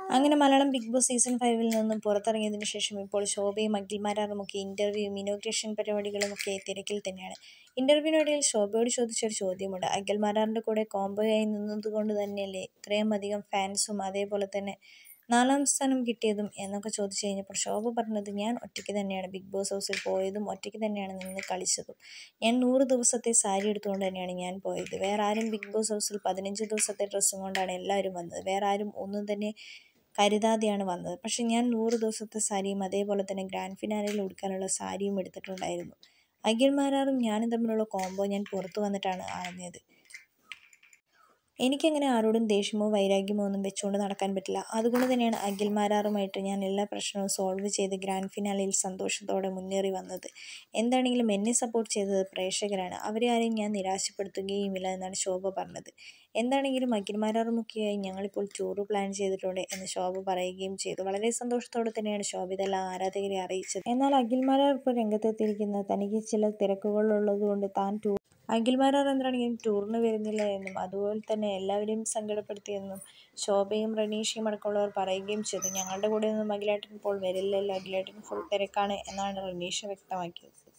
അങ്ങനെ Malayalam big boss season ഫൈവിൽ നിന്നും പുറത്തിറങ്ങിയതിനു ശേഷം ഇപ്പോൾ ശോഭയും അഖിൽമാരാറുമൊക്കെ ഇൻ്റർവ്യൂവും ഇനോഗ്രേഷൻ പരിപാടികളുമൊക്കെ തിരക്കിൽ തന്നെയാണ് ഇൻ്റർവ്യൂവിനിടയിൽ ശോഭയോട് ചോദിച്ചൊരു ചോദ്യമുണ്ട് അഖിൽമാരാറിൻ്റെ കൂടെ കോംബോയായി നിന്നതുകൊണ്ട് തന്നെയല്ലേ ഇത്രയും അധികം ഫാൻസും അതേപോലെ തന്നെ നാലാം സ്ഥാനം കിട്ടിയതും എന്നൊക്കെ ചോദിച്ചു കഴിഞ്ഞപ്പോൾ ശോഭ പറഞ്ഞത് ഞാൻ ഒറ്റയ്ക്ക് തന്നെയാണ് ബിഗ് ബോസ് ഹൗസിൽ പോയതും ഒറ്റയ്ക്ക് തന്നെയാണ് നിന്ന് കളിച്ചതും ഞാൻ നൂറ് ദിവസത്തെ സാരി എടുത്തുകൊണ്ട് തന്നെയാണ് ഞാൻ പോയത് വേറെ ആരും ബിഗ് ബോസ് ഹൗസിൽ പതിനഞ്ച് ദിവസത്തെ ഡ്രസ്സും കൊണ്ടാണ് എല്ലാവരും വന്നത് വേറെ ആരും ഒന്നും തന്നെ കരുതാതെയാണ് വന്നത് പക്ഷെ ഞാൻ നൂറ് ദിവസത്തെ സാരിയും അതേപോലെ തന്നെ ഗ്രാൻഡ് ഫിനാലയിൽ ഉടുക്കാനുള്ള സാരിയും എടുത്തിട്ടുണ്ടായിരുന്നു അഖിൽമാരാറും ഞാനും തമ്മിലുള്ള കോംബോ ഞാൻ പുറത്തു വന്നിട്ടാണ് അറിഞ്ഞത് എനിക്കങ്ങനെ ആരോടും ദേഷ്യമോ വൈരാഗ്യമോ ഒന്നും വെച്ചുകൊണ്ട് നടക്കാൻ പറ്റില്ല അതുകൊണ്ട് തന്നെയാണ് അഖിൽമാരാറുമായിട്ട് ഞാൻ എല്ലാ പ്രശ്നവും സോൾവ് ചെയ്ത് ഗ്രാൻഡ് ഫിനാലയിൽ സന്തോഷത്തോടെ മുന്നേറി വന്നത് എന്താണെങ്കിലും എന്നെ സപ്പോർട്ട് ചെയ്തത് പ്രേക്ഷകരാണ് അവരെ ആരെയും ഞാൻ നിരാശപ്പെടുത്തുകയുമില്ല എന്നാണ് ശോഭ പറഞ്ഞത് എന്താണെങ്കിലും അഖിൽമാരാറുമൊക്കെയായി ഞങ്ങളിപ്പോൾ ടൂർ പ്ലാൻ ചെയ്തിട്ടുണ്ട് എന്ന് ശോഭ പറയുകയും ചെയ്തു വളരെ സന്തോഷത്തോടെ തന്നെയാണ് ശോഭ ഇതെല്ലാം ആരാധകരെ അറിയിച്ചത് എന്നാൽ അഖിൽമാരാർ ഇപ്പോൾ രംഗത്തെത്തിയിരിക്കുന്ന തനിക്ക് ചില തിരക്കുകളുള്ളതുകൊണ്ട് താൻ ടൂർ അഖിൽമാരാർ എന്താണെങ്കിലും ടൂറിന് വരുന്നില്ല എന്നും അതുപോലെ തന്നെ എല്ലാവരെയും സങ്കടപ്പെടുത്തിയെന്നും ശോഭയും റനീഷയും അടക്കമുള്ളവർ പറയുകയും ചെയ്തു ഞങ്ങളുടെ കൂടെ ഒന്നും അഖിലേട്ടൻ ഇപ്പോൾ വരില്ലല്ലോ അഖിലേട്ടൻ ഫുൾ തിരക്കാണ് എന്നാണ് റനീഷ വ്യക്തമാക്കിയത്